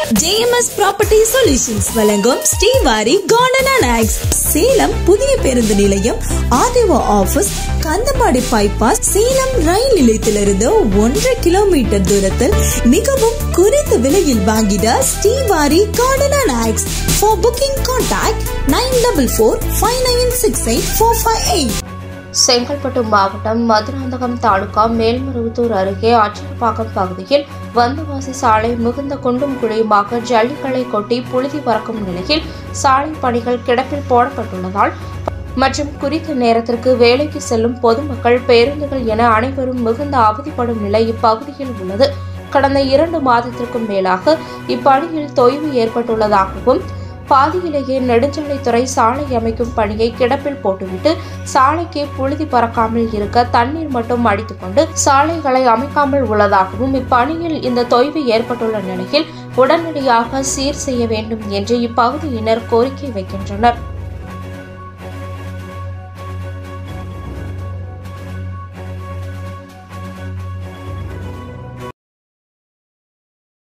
JMS property solutions வழங்கும் Srivari garden and ox Salem புதிய பேருந்து நிலையம் RTO office Kandapadi bypass Salem ரயில் நிலையத்திலிருந்து ஒன்றரை கிலோமீட்டர் தூரத்தில் மிகவும் குறைந்த விலையில் வாங்கிட Srivari garden and ox for booking contact nine double four five nine six eight four five eight Chengalpattu மாவட்டம் மதுராந்தகம் தாலுகா மேல்மருவத்தூர் அருகே அச்சரப்பாக்கம் பகுதியில் வந்தவாசி சாலை மிகுந்த குண்டும் குழியுமாக ஜல்லிகளை கொட்டி புழுதி பறக்கும் நிலையில் சாலை பணிகள் கிடப்பில் போடப்பட்டுள்ளதால் மற்றும் குறித்த நேரத்திற்கு வேலைக்கு செல்லும் பொதுமக்கள் பேருந்துகள் என அனைவரும் மிகுந்த அவதிப்படும் நிலை இப்பகுதியில் உள்ளது கடந்த இரண்டு மாதத்திற்கும் மேலாக இப்பணியில் தொய்வு ஏற்பட்டுள்ளதாகவும் பாதியிலேயே நெடுஞ்சாலைத்துறை சாலை அமைக்கும் பணியை கிடப்பில் போட்டுவிட்டு சாலைக்கு புழுதி பறக்காமல் இருக்க தண்ணீர் மட்டும் அடித்துக்கொண்டு சாலைகளை அமைக்காமல் உள்ளதாகவும் இப்பணியில் இந்த தொய்வு ஏற்பட்டுள்ள நிலையில் உடனடியாக சீர் செய்ய வேண்டும் என்று இப்பகுதியினர் கோரிக்கை வைக்கின்றனர்